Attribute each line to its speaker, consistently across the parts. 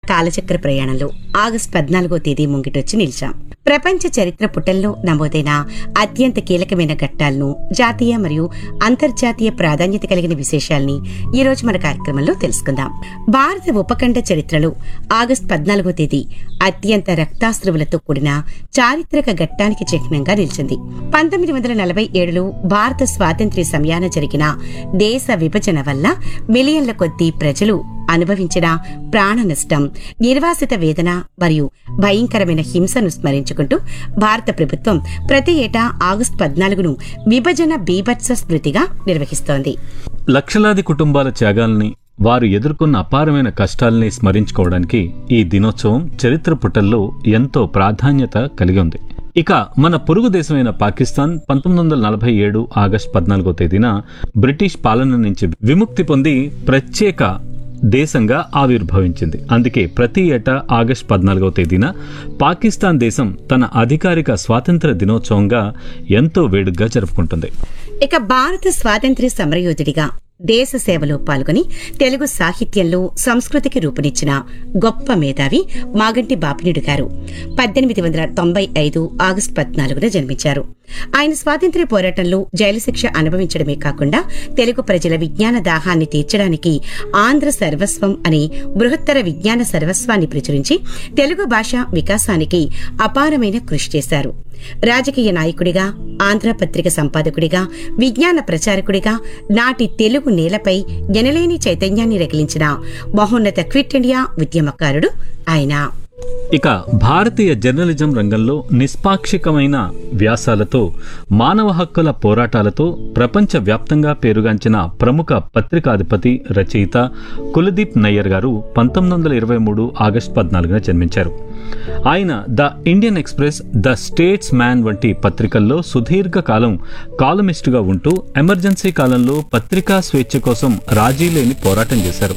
Speaker 1: కాలచక్ర ప్రయాణంలో ఆగస్టు పద్నాలుగో తేదీ ముంగిటొచ్చి నిలిచాం ప్రపంచ చరిత్ర పుటల్లో నమోదైన అత్యంత కీలకమైన ఘట్టాలను జాతీయ మరియు అంతర్జాతీయ ప్రాధాన్యత కలిగిన విశేషాల్ని ఈ రోజు మన కార్యక్రమంలో తెలుసుకుందాం భారత ఉపఖండ చరిత్రలో ఆగస్టు పద్నాలుగో తేదీ అత్యంత రక్తాశ్రువులతో కూడిన చారిత్రక ఘట్టానికి చిహ్నంగా నిలిచింది పంతొమ్మిది వందల నలభై ఏడులో భారత స్వాతంత్ర్య సమయాన జరిగిన దేశ విభజన వల్ల మిలియన్ల కొద్దీ ప్రజలు అనుభవించిన ప్రాణ నష్టం నిర్వాసిత వేదన మరియు భయంకరమైన హింసను స్మరించుకుంటూ భారత ప్రభుత్వం ప్రతి ఏటా ఆగస్టు పద్నాలుగును విభజన బీభత్స స్మృతిగా నిర్వహిస్తోంది
Speaker 2: లక్షలాది కుటుంబాల త్యాగాల్ని వారు ఎదుర్కొన్న అపారమైన కష్టాల్ని స్మరించుకోవడానికి ఈ దినోత్సవం చరిత్ర పుటల్లో ఎంతో ప్రాధాన్యత కలిగి ఉంది ఇక మన పొరుగు దేశమైన పాకిస్తాన్ పంతొమ్మిది వందల నలభై ఏడు ఆగస్టు పద్నాలుగో తేదీన బ్రిటిష్ పాలన నుంచి విముక్తి పొంది ప్రత్యేక దేశంగా ఆవిర్భవించింది అందుకే ప్రతి ఏటా ఆగస్టు పద్నాలుగవ తేదీన పాకిస్తాన్ దేశం తన అధికారిక స్వాతంత్ర దినోత్సవంగా ఎంతో వేడుగ్గా జరుపుకుంటుంది
Speaker 1: ఇక భారత స్వాతంత్ర్య సమరయోధుడిగా దేశ సేవలో పాల్గొని తెలుగు సాహిత్యంలో సంస్కృతికి రూపునిచ్చిన గొప్ప మేధావి మాగంటి బాపినుడు గారు పద్దెనిమిది వందల తొంభై ఐదు ఆగస్టు పద్నాలుగున జన్మించారు ఆయన స్వాతంత్ర్య పోరాటంలో జైలు శిక్ష అనుభవించడమే కాకుండా తెలుగు ప్రజల విజ్ఞాన దాహాన్ని తీర్చడానికి ఆంధ్ర సర్వస్వం అనే బృహత్తర విజ్ఞాన సర్వస్వాన్ని ప్రచురించి తెలుగు భాష వికాసానికి అపారమైన కృషి చేశారు రాజకీయ నాయకుడిగా ఆంధ్రపత్రిక సంపాదకుడిగా విజ్ఞాన ప్రచారకుడిగా నాటి తెలుగు నేలపై ఎనలేని చైతన్యాన్ని రగిలించిన మహోన్నత క్విట్ ఇండియా ఉద్యమకారుడు ఆయన
Speaker 2: ఇక భారతీయ జర్నలిజం రంగంలో నిష్పాక్షికమైన వ్యాసాలతో మానవ హక్కుల పోరాటాలతో ప్రపంచ వ్యాప్తంగా పేరుగాంచిన ప్రముఖ పత్రికాధిపతి రచయిత కులదీప్ నయ్యర్ గారు పంతొమ్మిది వందల ఇరవై మూడు ఆగస్టు పద్నాలుగున జన్మించారు ఆయన the Indian Express the Statesman వంటి పత్రికల్లో సుదీర్ఘ కాలం కాలమిస్టుగా ఉంటూ ఎమర్జెన్సీ కాలంలో పత్రికా స్వేచ్ఛ కోసం రాజీ లేని పోరాటం చేశారు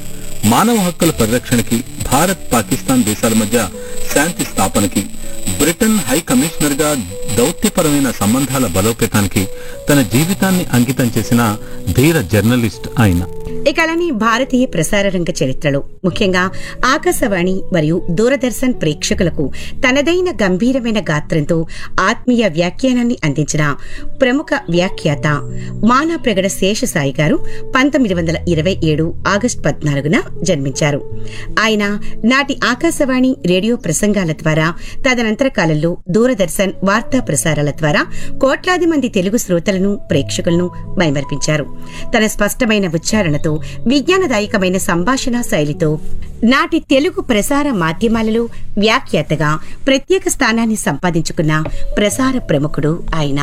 Speaker 2: మానవ హక్కుల పరిరక్షణకి భారత్ పాకిస్తాన్ దేశాల మధ్య శాంతి స్థాపనకి బ్రిటన్ హై కమిషనర్ గా దౌత్యపరమైన సంబంధాల బలోపేతానికి తన జీవితాన్ని అంకితం చేసిన ధీర జర్నలిస్ట్ ఆయన
Speaker 1: ఇక అలానే భారతీయ ప్రసార రంగ చరిత్రలో ముఖ్యంగా ఆకాశవాణి మరియు దూరదర్శన్ ప్రేక్షకులకు తనదైన గంభీరమైన గాత్రంతో ఆత్మీయ వ్యాఖ్యానాన్ని అందించిన ప్రముఖ వ్యాఖ్యాత మానా ప్రగడ శేషసాయి గారు పంతొమ్మిది వందల ఇరవై ఏడు ఆగస్టు పద్నాలుగున జన్మించారు ఆయన నాటి ఆకాశవాణి రేడియో ప్రసంగాల ద్వారా తదనంతర కాలంలో దూరదర్శన్ వార్తా ప్రసారాల ద్వారా కోట్లాది మంది తెలుగు శ్రోతలను ప్రేక్షకులను మైమర్పించారు తన స్పష్టమైన ఉచ్చారణతో విజ్ఞానదాయకమైన సంభాషణ శైలితో నాటి తెలుగు ప్రసార మాధ్యమాలలో వ్యాఖ్యాతగా ప్రత్యేక స్థానాన్ని సంపాదించుకున్న ప్రసార ప్రముఖుడు ఆయన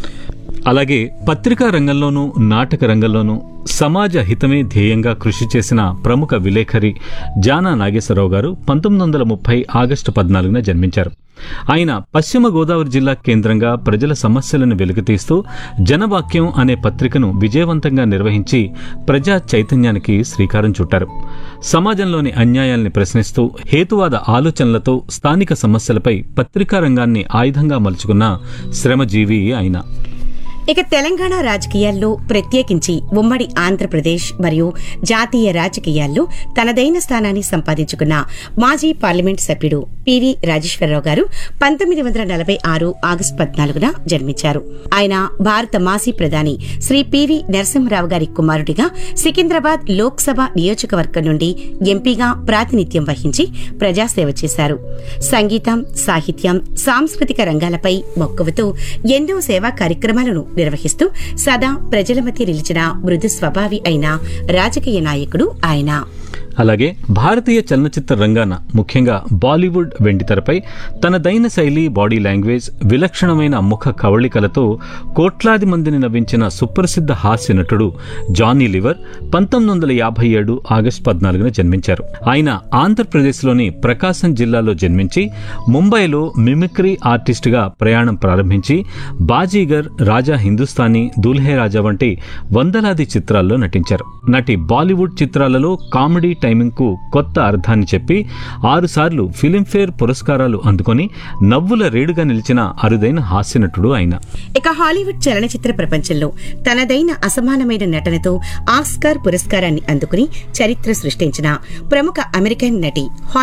Speaker 2: అలాగే పత్రికా రంగంలోనూ నాటక రంగంలోనూ సమాజ హితమే ధ్యేయంగా కృషి చేసిన ప్రముఖ విలేఖరి జానా నాగేశ్వరరావు గారు పంతొమ్మిది వందల ముప్పై ఆగస్టు పద్నాలుగున జన్మించారు ఆయన పశ్చిమ గోదావరి జిల్లా కేంద్రంగా ప్రజల సమస్యలను వెలుగుతీస్తూ జనవాక్యం అనే పత్రికను విజయవంతంగా నిర్వహించి ప్రజా చైతన్యానికి శ్రీకారం చుట్టారు సమాజంలోని అన్యాయాల్ని ప్రశ్నిస్తూ హేతువాద ఆలోచనలతో స్థానిక సమస్యలపై పత్రికా రంగాన్ని ఆయుధంగా మలుచుకున్న శ్రమజీవి ఆయన
Speaker 1: ఇక తెలంగాణ రాజకీయాల్లో ప్రత్యేకించి ఉమ్మడి ఆంధ్రప్రదేశ్ మరియు జాతీయ రాజకీయాల్లో తనదైన స్థానాన్ని సంపాదించుకున్న మాజీ పార్లమెంట్ సభ్యుడు పివి రాజేశ్వరరావు గారు పంతొమ్మిది వందల నలభై ఆరు ఆగస్టు పద్నాలుగున జన్మించారు ఆయన భారత మాజీ ప్రధాని శ్రీ పివి నరసింహరావు గారి కుమారుడిగా సికింద్రాబాద్ లోక్సభ నియోజకవర్గం నుండి ఎంపీగా ప్రాతినిధ్యం వహించి ప్రజాసేవ చేశారు సంగీతం సాహిత్యం సాంస్కృతిక రంగాలపై మక్కువతో ఎన్నో సేవా కార్యక్రమాలను నిర్వహిస్తూ సదా ప్రజల మధ్య నిలిచిన మృదు స్వభావి అయిన రాజకీయ నాయకుడు ఆయన
Speaker 2: అలాగే భారతీయ చలనచిత్ర రంగాన ముఖ్యంగా బాలీవుడ్ వెండితెరపై తనదైన శైలి బాడీ లాంగ్వేజ్ విలక్షణమైన ముఖ కవళికలతో కోట్లాది మందిని నవ్వించిన సుప్రసిద్ధ హాస్య నటుడు జానీ లివర్ పంతొమ్మిది వందల యాభై ఏడు ఆగస్టు పద్నాలుగున జన్మించారు ఆయన ఆంధ్రప్రదేశ్లోని ప్రకాశం జిల్లాలో జన్మించి ముంబైలో మిమిక్రీ ఆర్టిస్టుగా ప్రయాణం ప్రారంభించి బాజీగర్ రాజా హిందుస్థానీ దూల్హే రాజా వంటి వందలాది చిత్రాల్లో నటించారు నటి బాలీవుడ్ చిత్రాలలో కామెడీ టైమింగ్ కు కొత్త అర్థాన్ని చెప్పి ఆరుసార్లు ఫిలింఫేర్ పురస్కారాలు అందుకొని నవ్వుల రేడుగా నిలిచిన అరుదైన హాస్యనటుడు ఆయన
Speaker 1: ఇక హాలీవుడ్ చలనచిత్ర ప్రపంచంలో తనదైన అసమానమైన నటనతో ఆస్కార్ పురస్కారాన్ని అందుకుని చరిత్ర సృష్టించిన ప్రముఖ అమెరికన్ నటి